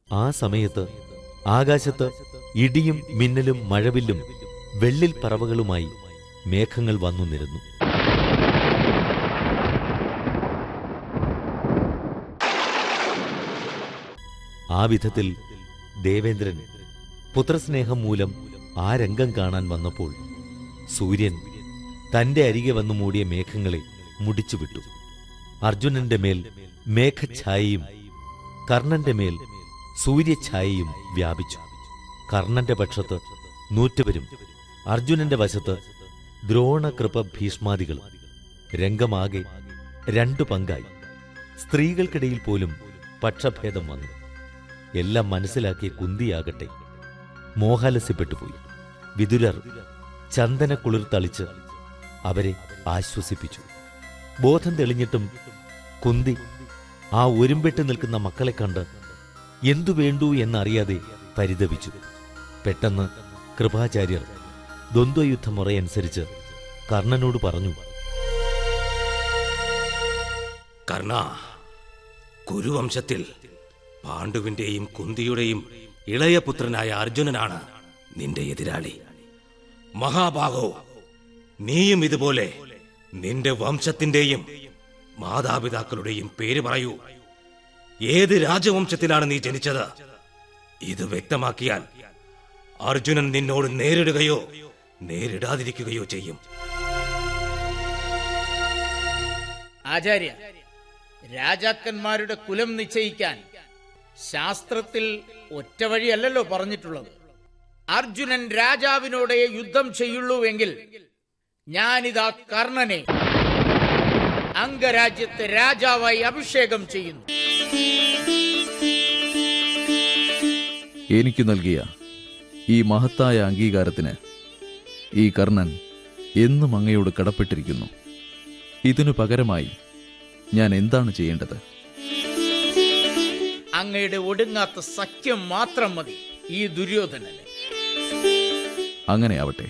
ആ സമയത്ത് ആകാശത്ത് ഇടിയും മിന്നലും മഴവില്ലും വെള്ളിൽ പറവകളുമായി മേഘങ്ങൾ വന്നു നിരന്നു ആ വിധത്തിൽ ദേവേന്ദ്രൻ പുത്രസ്നേഹം മൂലം ആ രംഗം കാണാൻ വന്നപ്പോൾ സൂര്യൻ തന്റെ അരികെ വന്നു മൂടിയ മേഘങ്ങളെ മുടിച്ചുവിട്ടു അർജുനന്റെ മേൽ മേഘഛായയും കർണന്റെ മേൽ സൂര്യഛായയും വ്യാപിച്ചു കർണന്റെ പക്ഷത്ത് നൂറ്റുപരും അർജുനന്റെ വശത്ത് ദ്രോണകൃപ ഭീഷ്മാദികളും രംഗമാകെ രണ്ടു പങ്കായി സ്ത്രീകൾക്കിടയിൽ പോലും പക്ഷഭേദം വന്നു എല്ലാം മനസ്സിലാക്കിയ കുന്തിയാകട്ടെ മോഹാലസ്യപ്പെട്ടുപോയി വിതുരർ ചന്ദന കുളിർ തളിച്ച് അവരെ ആശ്വസിപ്പിച്ചു ബോധം തെളിഞ്ഞിട്ടും കുന്തി ആ ഒരുമ്പെട്ട് നിൽക്കുന്ന മക്കളെ കണ്ട് എന്തു വേണ്ടു എന്നറിയാതെ പരിതപിച്ചു പെട്ടെന്ന് കൃപാചാര്യർ ദ്വന്ദ്വയുദ്ധമുറയനുസരിച്ച് കർണനോട് പറഞ്ഞു കർണ കുരുവംശത്തിൽ പാണ്ഡുവിന്റെയും കുന്തിയുടെയും ഇളയ പുത്രനായ അർജുനനാണ് നിന്റെ എതിരാളി മഹാഭാഗോ നീയും ഇതുപോലെ നിന്റെ വംശത്തിന്റെയും മാതാപിതാക്കളുടെയും പേര് പറയൂ ഏത് രാജവംശത്തിലാണ് നീ ജനിച്ചത് ഇത് വ്യക്തമാക്കിയാൽ അർജുനൻ നിന്നോട് നേരിടുകയോ നേരിടാതിരിക്കുകയോ ചെയ്യും ആചാര്യ രാജാക്കന്മാരുടെ കുലം നിശ്ചയിക്കാൻ ശാസ്ത്രത്തിൽ ഒറ്റ വഴിയല്ലല്ലോ പറഞ്ഞിട്ടുള്ളത് അർജുനൻ രാജാവിനോടെ യുദ്ധം ചെയ്യുള്ളൂവെങ്കിൽ ഞാനിതാ കർണനെ അംഗരാജ്യത്തെ രാജാവായി അഭിഷേകം ചെയ്യുന്നു എനിക്ക് നൽകിയ ഈ മഹത്തായ അംഗീകാരത്തിന് ഈ കർണൻ എന്നും അങ്ങയോട് കടപ്പെട്ടിരിക്കുന്നു ഇതിനു പകരമായി ഞാൻ എന്താണ് ചെയ്യേണ്ടത് അങ്ങയുടെ ഒടുങ്ങാത്ത സഖ്യം മാത്രം മതി ഈ ദുര്യോധനന് അങ്ങനെ ആവട്ടെ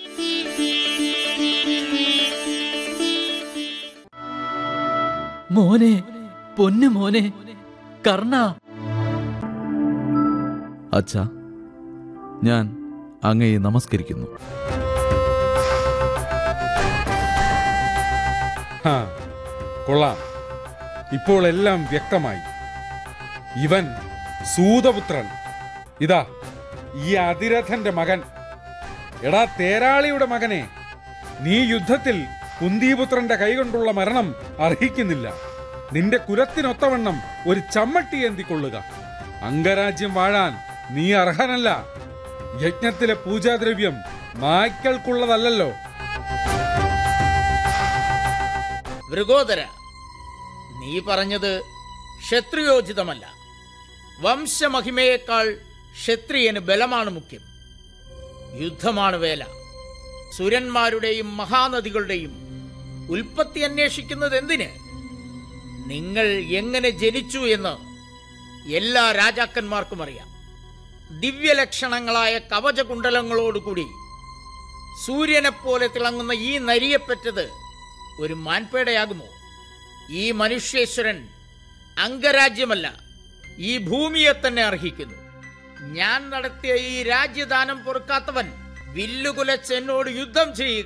മോനെ പൊന്നു മോനെ കർണ അച്ഛാ ഞാൻ അങ്ങയെ നമസ്കരിക്കുന്നു ഹാ കൊള്ളാം ഇപ്പോൾ എല്ലാം വ്യക്തമായി ഇവൻ സൂതപുത്രൻ ഇതാ ഈ അതിരഥന്റെ മകൻ എടാ തേരാളിയുടെ മകനെ നീ യുദ്ധത്തിൽ കുന്തിപുത്രന്റെ കൈകൊണ്ടുള്ള മരണം അർഹിക്കുന്നില്ല നിന്റെ കുലത്തിനൊത്തവണ്ണം ഒരു ചമ്മട്ടി ഏന്തിക്കൊള്ളുക അംഗരാജ്യം വാഴാൻ നീ അർഹനല്ല യജ്ഞത്തിലെ പൂജാദ്രവ്യം നായ്ക്കൾക്കുള്ളതല്ലല്ലോ വൃഗോദര നീ പറഞ്ഞത് ക്ഷത്രിയോചിതമല്ല വംശമഹിമയേക്കാൾ ക്ഷത്രിയന് ബലമാണ് മുഖ്യം യുദ്ധമാണ് വേല സുരന്മാരുടെയും മഹാനദികളുടെയും ഉൽപ്പത്തി അന്വേഷിക്കുന്നത് എന്തിന് നിങ്ങൾ എങ്ങനെ ജനിച്ചു എന്ന് എല്ലാ രാജാക്കന്മാർക്കും അറിയാം ദിവ്യലക്ഷണങ്ങളായ കവചകുണ്ടലങ്ങളോടുകൂടി സൂര്യനെപ്പോലെ തിളങ്ങുന്ന ഈ നരിയെപ്പറ്റത് ഒരു മാൻപേടയാകുമോ ഈ മനുഷ്യേശ്വരൻ അംഗരാജ്യമല്ല ഈ ഭൂമിയെ തന്നെ അർഹിക്കുന്നു ഞാൻ നടത്തിയ ഈ രാജ്യദാനം പൊറുക്കാത്തവൻ വില്ലുകുലച്ച് എന്നോട് യുദ്ധം ചെയ്യുക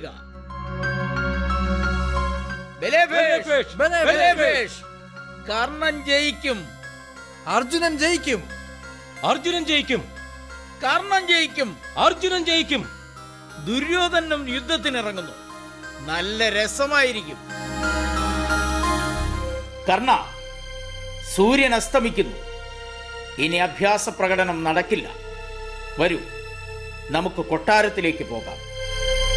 ബലേഭേഷ്, ബലേഭേഷ്. കർണൻ ജയിക്കും അർജുനൻ ജയിക്കും അർജുനൻ ജയിക്കും കർണൻ ജയിക്കും അർജുനൻ ജയിക്കും ദുര്യോധനും യുദ്ധത്തിനിറങ്ങുന്നു നല്ല രസമായിരിക്കും കർണ സൂര്യൻ അസ്തമിക്കുന്നു ഇനി അഭ്യാസ പ്രകടനം നടക്കില്ല വരൂ നമുക്ക് കൊട്ടാരത്തിലേക്ക് പോകാം